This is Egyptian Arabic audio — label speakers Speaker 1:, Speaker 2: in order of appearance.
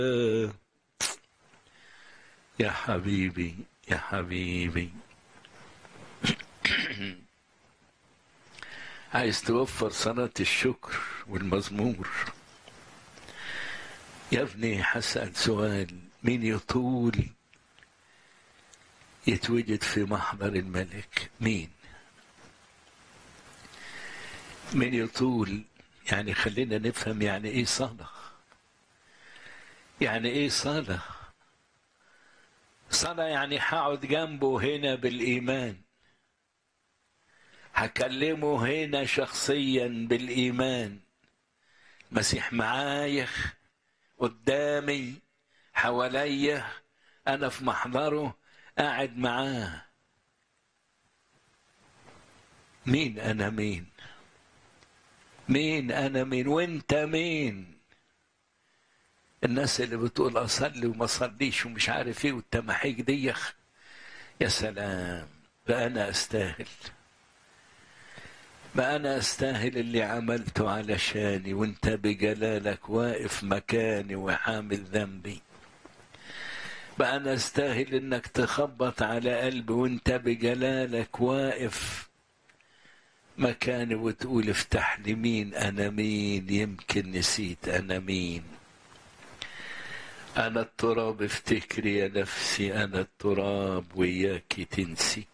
Speaker 1: يا حبيبي يا حبيبي عايز توفر صلاة الشكر والمزمور يا ابني هسأل سؤال مين يطول يتوجد في محضر الملك مين مين يطول يعني خلينا نفهم يعني ايه صلاة يعني ايه صلاة صلاة يعني هقعد جنبه هنا بالإيمان هكلمه هنا شخصيا بالإيمان مسيح معايا قدامي حواليا أنا في محضره قاعد معاه مين أنا مين مين أنا مين وأنت مين الناس اللي بتقول أصلي وما أصليش ومش عارف إيه والتماحيك دي يا سلام ده أنا أستاهل ما أنا أستاهل اللي عملته علشاني وأنت بجلالك واقف مكاني وحامل ذنبي بقى أنا أستاهل إنك تخبط على قلبي وأنت بجلالك واقف مكاني وتقول افتح لي مين أنا مين يمكن نسيت أنا مين أنا التراب افتكري يا نفسي أنا التراب وياك تنسي